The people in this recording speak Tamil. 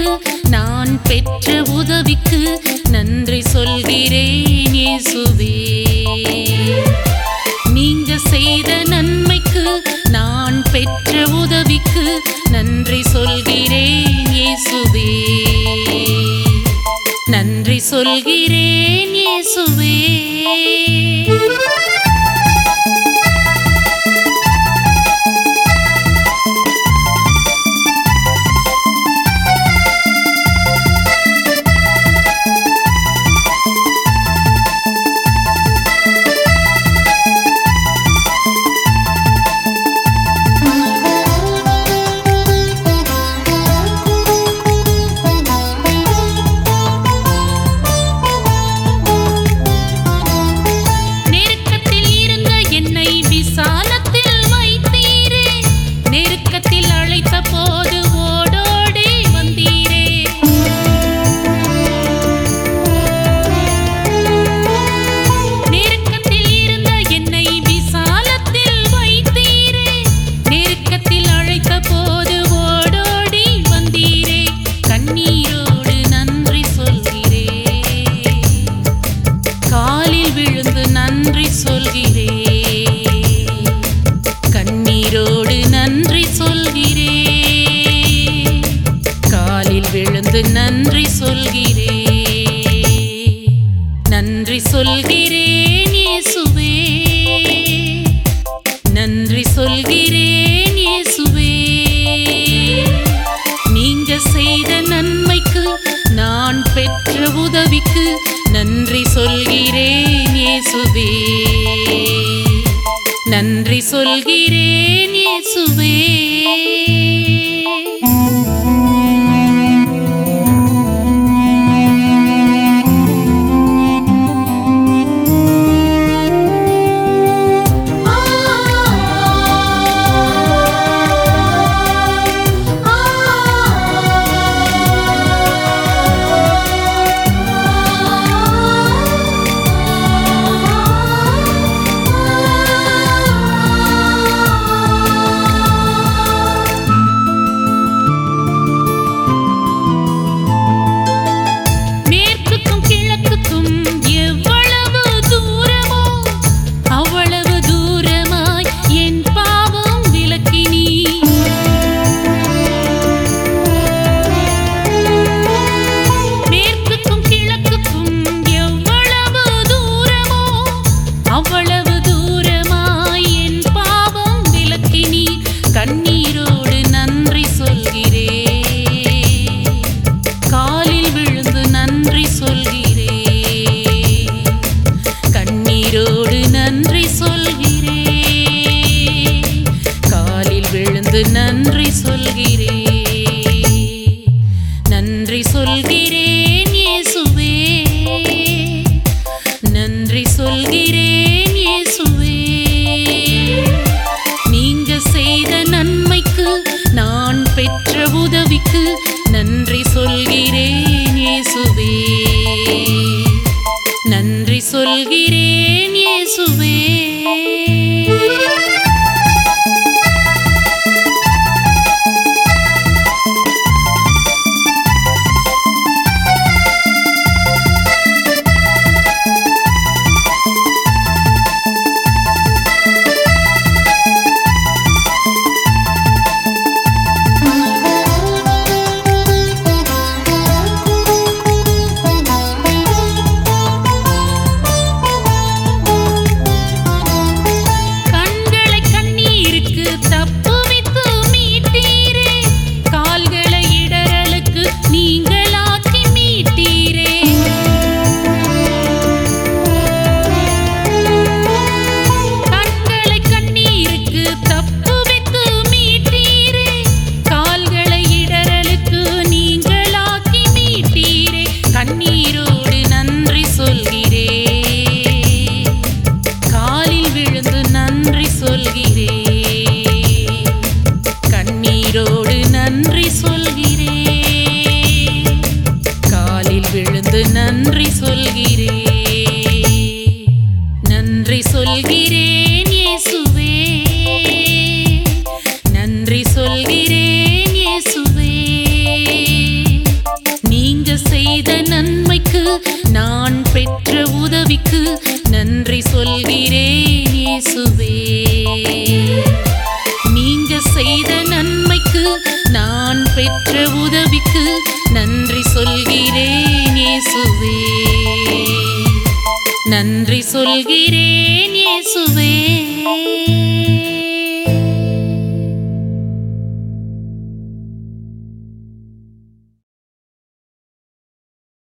நான் பெற்ற உதவிக்கு நன்றி சொல்கிறேன் இயேசுவே நீங்க செய்த நன்மைக்கு நான் பெற்ற உதவிக்கு நன்றி சொல்கிறேன் இயேசுவே நன்றி சொல்கிறேன் இயேசுவே நெருக்கத்தில் இருந்த என்னை விசாலத்தில் வைத்தீரே நெருக்கத்தில் அழைத்த போது ஓடோடி வந்தீரே நெருக்கத்தில் இருந்த என்னை விசாலத்தில் வைத்தீரே நெருக்கத்தில் அழைத்த போது ஓடோடி வந்தீரே கண்ணீரோடு நன்றி சொல்கிறேன் காலில் விழுந்து நன்றி சொல்கிறே கண்ணீரோடு நன்றி சொல்கிறே காலில் விழுந்து நன்றி சொல்கிறே நன்றி சொல்கிறேன் இயேசுவே நன்றி சொல்கிறேன் இயேசுவே நீங்க செய்த நன்மைக்கு நான் பெற்ற உதவிக்கு நன்றி சொல்கிறேன் இயேசுவே நன்றி சொல்கிறேன் இயேசுவே மேற்குக்கும் கிழக்குக்கும் எவ்வளவு தூரமோ அவ்வளவு தூரமாய் என் பாவம் விலக்கினீ மேற்குக்கும் கிழக்குக்கும் எவ்வளவு தூரமோ அவ்வளவு தூரமாய் என் பாவம் விலக்கினீ கண்ணீரோடு நன்றி சொல்கிறேன் காலில் விழுந்து நன்றி சொல்கிறேன் கண்ணீரோடு நன்றி சொல்கிறேன் காலில் விழுந்து நன்றி சொல்கிறேன் நன்றி சொல்கிறேன் இயேசுவே நன்றி சொல்கிறேன் இயேசுவே நீங்க செய்த நன்மைக்கு நான் பெற்ற உதவிக்கு நன்றி சொல்கிறேன் இயேசுவே நன்றி சொல்கிறேன் இயேசுவே நன்றி சொல்கிறேன் இயேசுவே